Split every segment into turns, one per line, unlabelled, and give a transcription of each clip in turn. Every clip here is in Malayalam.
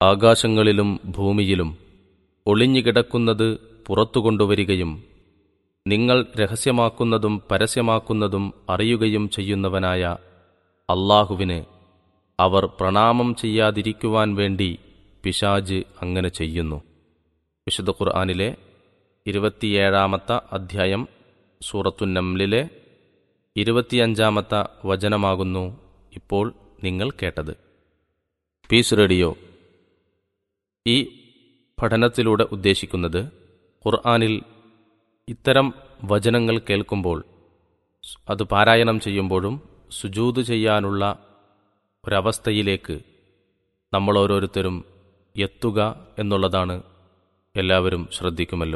ആകാശങ്ങളിലും ഭൂമിയിലും ഒളിഞ്ഞുകിടക്കുന്നത് പുറത്തു കൊണ്ടുവരികയും നിങ്ങൾ രഹസ്യമാക്കുന്നതും പരസ്യമാക്കുന്നതും അറിയുകയും ചെയ്യുന്നവനായ അള്ളാഹുവിന് അവർ പ്രണാമം ചെയ്യാതിരിക്കുവാൻ വേണ്ടി പിശാജ് അങ്ങനെ ചെയ്യുന്നു വിശുദ്ധ ഖുർആാനിലെ ഇരുപത്തിയേഴാമത്തെ അധ്യായം സൂറത്തുന്നംലിലെ ഇരുപത്തിയഞ്ചാമത്തെ വചനമാകുന്നു ഇപ്പോൾ നിങ്ങൾ കേട്ടത് പീസ് റേഡിയോ ഈ പഠനത്തിലൂടെ ഉദ്ദേശിക്കുന്നത് ഖുർആാനിൽ ഇത്തരം വചനങ്ങൾ കേൾക്കുമ്പോൾ അത് പാരായണം ചെയ്യുമ്പോഴും സുജൂത് ചെയ്യാനുള്ള ഒരവസ്ഥയിലേക്ക് നമ്മൾ ഓരോരുത്തരും എത്തുക എന്നുള്ളതാണ് എല്ലാവരും ശ്രദ്ധിക്കുമല്ലോ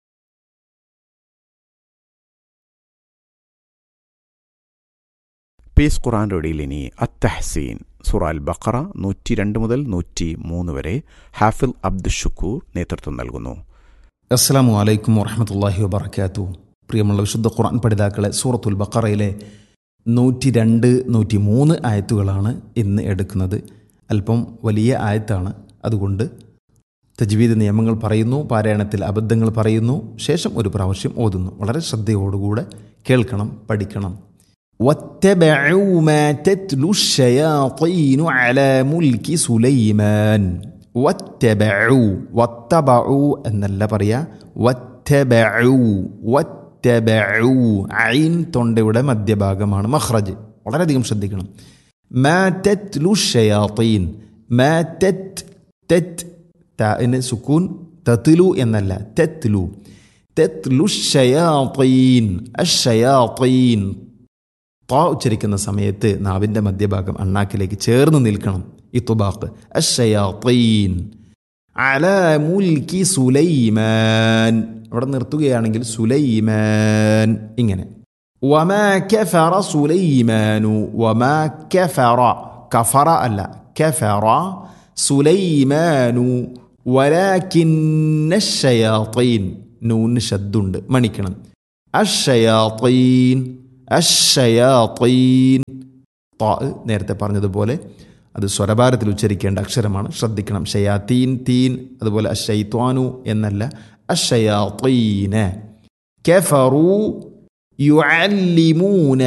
പീസ് ഖുറാൻ റേഡിയിൽ ഇനി അത്തഹസീൻ സുറ അൽ ബഖറ നൂറ്റി രണ്ട് മുതൽ നൂറ്റി മൂന്ന് വരെ ഹാഫിൽ അബ്ദുഷുക്കൂർ നേതൃത്വം നൽകുന്നു
അസ്സാം വലൈക്കും വറഹമത്തല്ലാഹി വബർക്കാത്തു പ്രിയമുള്ള വിശുദ്ധ ഖുർആൻ പഠിതാക്കളെ സൂറത്തുൽ ബക്കറയിലെ നൂറ്റി രണ്ട് നൂറ്റി മൂന്ന് ആയത്തുകളാണ് ഇന്ന് എടുക്കുന്നത് അല്പം വലിയ ആയത്താണ് അതുകൊണ്ട് തജ്വീദ് നിയമങ്ങൾ പറയുന്നു പാരായണത്തിൽ അബദ്ധങ്ങൾ പറയുന്നു ശേഷം ഒരു പ്രാവശ്യം ഓതുന്നു വളരെ ശ്രദ്ധയോടുകൂടെ കേൾക്കണം പഠിക്കണം واتبعوا ما تتلو الشياطين على ملك سليمان വറ്റബഉ വത്തബഉ എന്നല്ല പറയാ വറ്റബഉ വറ്റബഉ ഐൻ തൊണ്ടയുടെ മധ്യഭാഗമാണ് മഖ്റജ് വളരെയധികം ശ്രദ്ധിക്കണം മാ തത്ലു ഷയാത്തീൻ മാ തത് തത് താന് സുക്കൂൻ തത്ലു എന്നല്ല തത്ലു തത്ലു ഷയാത്തീൻ അഷയാത്തീൻ ത ഉച്ചരിക്കുന്ന സമയത്ത് നാവിൻ്റെ മധ്യഭാഗം അണ്ണാക്കിലേക്ക് ചേർന്ന് നിൽക്കണം ഇത്തുബാഖ് അഷയാത്തീൻ അല മുൽക്കി സുലൈമാൻ അവിടെ നിർത്തുകയാണെങ്കിൽ സുലൈമാൻ ഇങ്ങനെ വമാ കഫറ സുലൈമാനു വമാ കഫറ കഫറ അല്ല കഫറ സുലൈമാനു വലാക്കിന്ന ഷയാത്തീൻ നൂന് ശബ്ദുണ്ട് മണിക്കണം അഷയാത്തീൻ അഷയാത്തീൻ താ നേരത്തെ പറഞ്ഞതുപോലെ അത് സ്വരഭാരത്തിൽ ഉച്ചരിക്കേണ്ട അക്ഷരമാണ് ശ്രദ്ധിക്കണം ഷയാത്തീൻ തീൻ അതുപോലെ അഷൈത്വാനു എന്നല്ല അഷയാത്തീന കഫറു യുഅല്ലിമൂന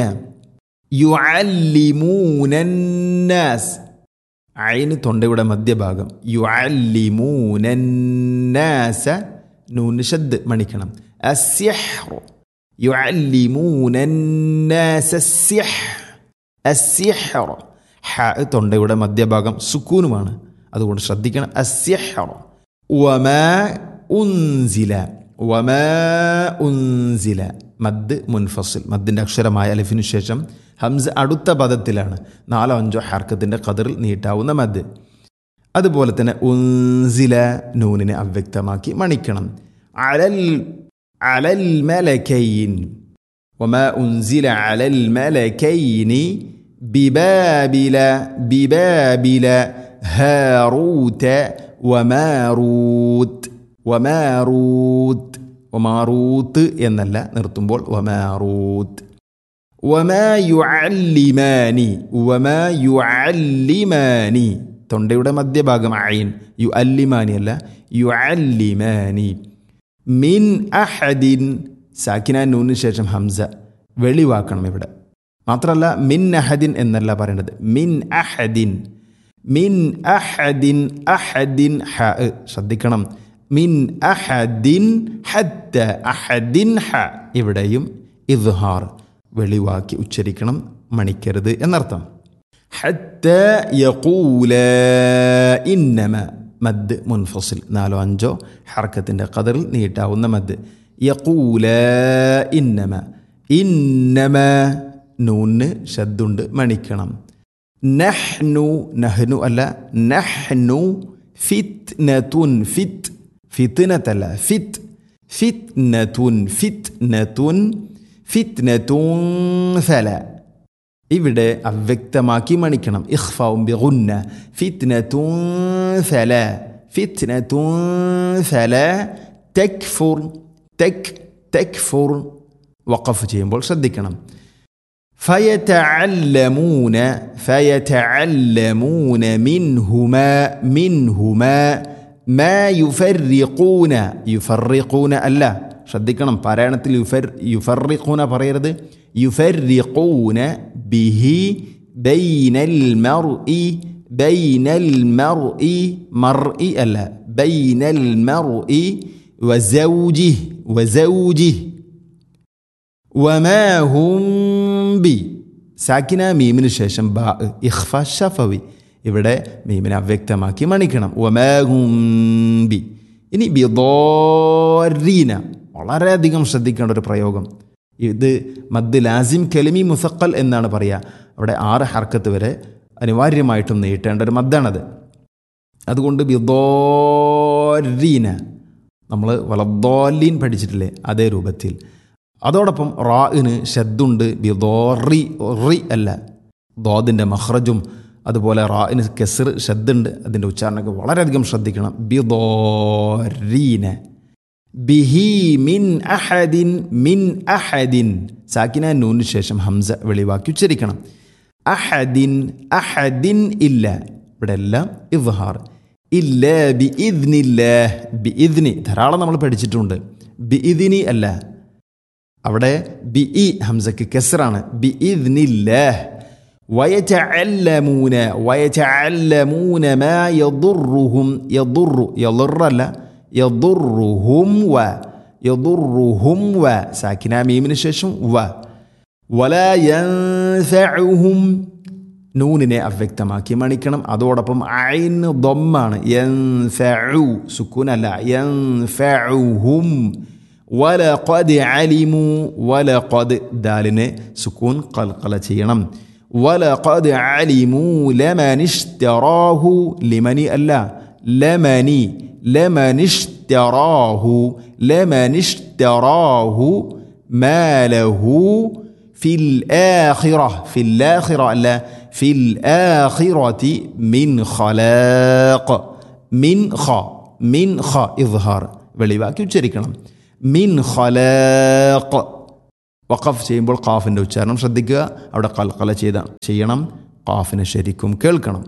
യുഅല്ലിമൂനന്നാസ് ഐന് തൊണ്ടയുടെ മധ്യഭാഗം യുഅല്ലിമൂനന്നാസ നൂന് ശദ് മണിക്കണം അസ്യഹ്റു يعلمون الناس السحر السحر ഹ തൊണ്ടയുടെ മധ്യഭാഗം സുക്കൂനുമാണ് അതുകൊണ്ട് ശ്രദ്ധിക്കണം അസ്യഹർ വമാ ഉൻസില വമാ ഉൻസില മദ് മുൻഫസിൽ മദ്ദിൻ്റെ അക്ഷരമായ അലിഫിനു ശേഷം ഹംസ് അടുത്ത പദത്തിലാണ് നാലോ അഞ്ചോ ഹർക്കത്തിൻ്റെ കതിറിൽ നീട്ടാവുന്ന മദ് അതുപോലെ തന്നെ ഉൻസില നൂനിനെ അവ്യക്തമാക്കി മണിക്കണം അലൽ على الملكين وما أنزل على الملكين ببابل ببابل هاروت وماروت وماروت وماروت എന്നല്ല നിർത്തുമ്പോൾ وماروت وما يعلمان وما يعلمان തൊണ്ടയുടെ മധ്യഭാഗം അയിൻ യു അല്ലിമാനി അല്ല യു അല്ലിമാനി മിൻ അഹദിൻ സാക്കിന നൂന് ശേഷം ഹംസ വെളിവാക്കണം ഇവിടെ മാത്രമല്ല മിൻ അഹദിൻ എന്നല്ല പറയേണ്ടത് മിൻ അഹദിൻ മിൻ അഹദിൻ അഹദിൻ ഹ ശ്രദ്ധിക്കണം മിൻ അഹദിൻ ഹത്ത അഹദിൻ ഹ ഇവിടെയും ഇദ്ഹാർ വെളിവാക്കി ഉച്ചരിക്കണം മണിക്കരുത് എന്നർത്ഥം ഹത്ത യഖൂല ഇന്നമ മദ് മുൻഫസിൽ നാലോ അഞ്ചോ ഹർക്കത്തിൻ്റെ കതറിൽ നീട്ടാവുന്ന മദ് യക്കൂല ഇന്നമ ഇന്നമ നൂന് ശബ്ദുണ്ട് മണിക്കണം നഹ്നു നഹ്നു അല്ല നഹ്നു ഫിത് നതുൻ ഫിത് ഫിത്നത്തല്ല ഫിത് ഫിത് നതുൻ ഫിത് നതുൻ ഫിത് നതുൻ ഫല ഇവിടെ അവ്യക്തമാക്കി മണിക്കണം ഇഖ്ഫാവും ബിഗുന്ന ഫിത്നതുൻ ഫല ഫിത്നതുൻ ഫല തക്ഫുർ തക് തക്ഫുർ വഖഫ് ചെയ്യുമ്പോൾ ശ്രദ്ധിക്കണം فيتعلمون فيتعلمون منهما منهما ما يفرقون يفرقون അല്ല ശ്രദ്ധിക്കണം പാരായണത്തിൽ യുഫർ യുഫറിഖൂന പറയരുത് യുഫറിഖൂന ബിഹി ബൈനൽ മർഇ ബൈനൽ മർഇ മർഇ അല്ല ബൈനൽ മർഇ വസൗജിഹ് വസൗജിഹ് വമാഹും ബി സാക്കിന മീമിന് ശേഷം ബ ഇഖ്ഫ ഷഫവി ഇവിടെ മീമിനെ അവ്യക്തമാക്കി മണിക്കണം വമാഹും ബി ഇനി ബിദോരീന വളരെയധികം ശ്രദ്ധിക്കേണ്ട ഒരു പ്രയോഗം ഇത് മദ് ലാസിം കെലിമി മുസക്കൽ എന്നാണ് പറയുക അവിടെ ആറ് ഹർക്കത്ത് വരെ അനിവാര്യമായിട്ടും നീട്ടേണ്ട ഒരു മദ്ദാണത് അതുകൊണ്ട് ബിദോരീന നമ്മൾ വലദോലീൻ പഠിച്ചിട്ടില്ലേ അതേ രൂപത്തിൽ അതോടൊപ്പം റാഇന് ഷദ്ദുണ്ട് ബിദോറി റി അല്ല ദോദിൻ്റെ മഹ്റജും അതുപോലെ റാഇന് കെസർ ഷദ്ദുണ്ട് അതിൻ്റെ ഉച്ചാരണമൊക്കെ വളരെയധികം ശ്രദ്ധിക്കണം ബിദോരീന ബിഹി മിൻ അഹദിൻ മിൻ അഹദിൻ സാക്കിന നൂന് ശേഷം ഹംസ വെളിവാക്കി ഉച്ചരിക്കണം അഹദിൻ അഹദിൻ ഇല്ല ഇവിടെ എല്ലാം ഇവ്ഹാർ ഇല്ല ബി ഇദ്നില്ല ബി ഇദ്നി ധാരാളം നമ്മൾ പഠിച്ചിട്ടുണ്ട് ബി ഇദിനി അല്ല അവിടെ ബി ഇ ഹംസക്ക് കെസറാണ് ബി ഇദ്നില്ലാഹ് വയറ്റഅല്ലമൂന വയറ്റഅല്ലമൂന മാ യദുറുഹും യദുറു യദുറല്ല യദുറുഹും വ യദുറുഹും വ സാക്കിന മീമിന് ശേഷം വ വല യൻഫഉഹും നൂനിനെ അവ്യക്തമാക്കി മണിക്കണം അതോടൊപ്പം ഐൻ ദൊമ്മാണ് യൻഫഉ സുക്കൂനല്ല യൻഫഉഹും വലഖദ് അലിമു വലഖദ് ദാലിനെ സുക്കൂൻ ഖൽഖല ചെയ്യണം വലഖദ് അലിമു ലമനിഷ്തറാഹു ലിമനി അല്ല ലമനി ലമനിഷ്തറാഹു ലമനിഷ്തറാഹു മാലഹു ഫിൽ ആഖിറ ഫിൽ ആഖിറ അല്ല ഫിൽ ആഖിറതി മിൻ ഖലാഖ് മിൻ ഖ മിൻ ഖ ഇദ്ഹാർ വെളിവാക്കി ഉച്ചരിക്കണം മിൻ ഖലാഖ് വഖഫ് ചെയ്യുമ്പോൾ ഖാഫിൻ്റെ ഉച്ചാരണം ശ്രദ്ധിക്കുക അവിടെ കൽക്കല ചെയ്ത ചെയ്യണം ഖാഫിനെ ശരിക്കും കേൾക്കണം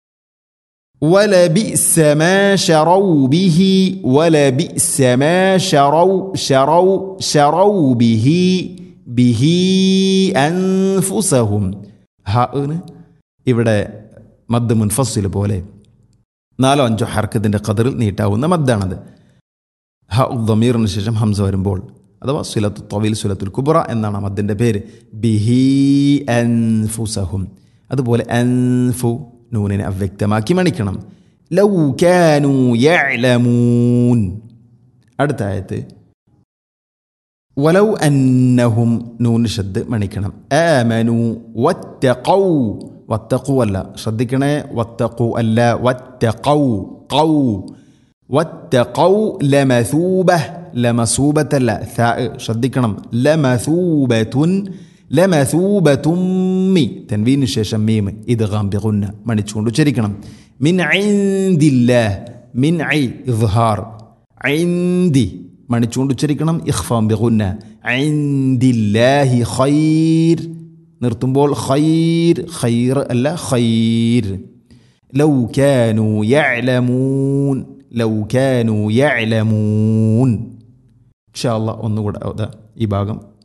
ولبئس ما شروا به ولبئس ما شروا شروا شروا به به أنفسهم ഹാന് ഇവിടെ മദ് മുൻഫസിൽ പോലെ നാലോ അഞ്ചോ ഹർക്കത്തിൻ്റെ കതിറിൽ നീട്ടാവുന്ന മദ്ദാണത് ഹ ഉദ്ദമീറിന് ശേഷം ഹംസ വരുമ്പോൾ അഥവാ സുലത്തു തൊവിൽ സുലത്തുൽ കുബറ എന്നാണ് മദ്ദിൻ്റെ പേര് ബിഹി അൻഫുസഹും അതുപോലെ അൻഫു നൂനിനെ അവ്യക്തമാക്കി മണിക്കണം ലൗ കാനു യഅലമൂൻ അടുത്ത ആയത്ത് വലൗ അന്നഹും നൂന് ഷദ് മണിക്കണം ആമനു വത്തഖൗ വത്തഖു അല്ല ശ്രദ്ധിക്കണേ വത്തഖു അല്ല വത്തഖൗ ഖൗ വത്തഖൗ ലമസൂബ ലമസൂബത്തല്ല ഥാ ശ്രദ്ധിക്കണം ലമസൂബത്തുൻ ലമസൂബത്തുമ്മി തൻവീന് ശേഷം മീം ഇത് ഗാംബിഗുന്ന മണിച്ചുകൊണ്ട് ഉച്ചരിക്കണം മിൻ ഐന്ദില്ല മിൻ ഐ ഇദ്ഹാർ ഐന്ദി മണിച്ചുകൊണ്ട് ഉച്ചരിക്കണം ഇഖ്ഫാം ബിഗുന്ന ഐന്ദില്ലാഹി ഖൈർ നിർത്തുമ്പോൾ ഖൈർ ഖൈർ അല്ല ഖൈർ ലൗ കാനു യഅലമൂൻ ലൗ കാനു യഅലമൂൻ ഇൻഷാ അല്ലാഹ് ഒന്നുകൂടെ ഈ ഭാഗം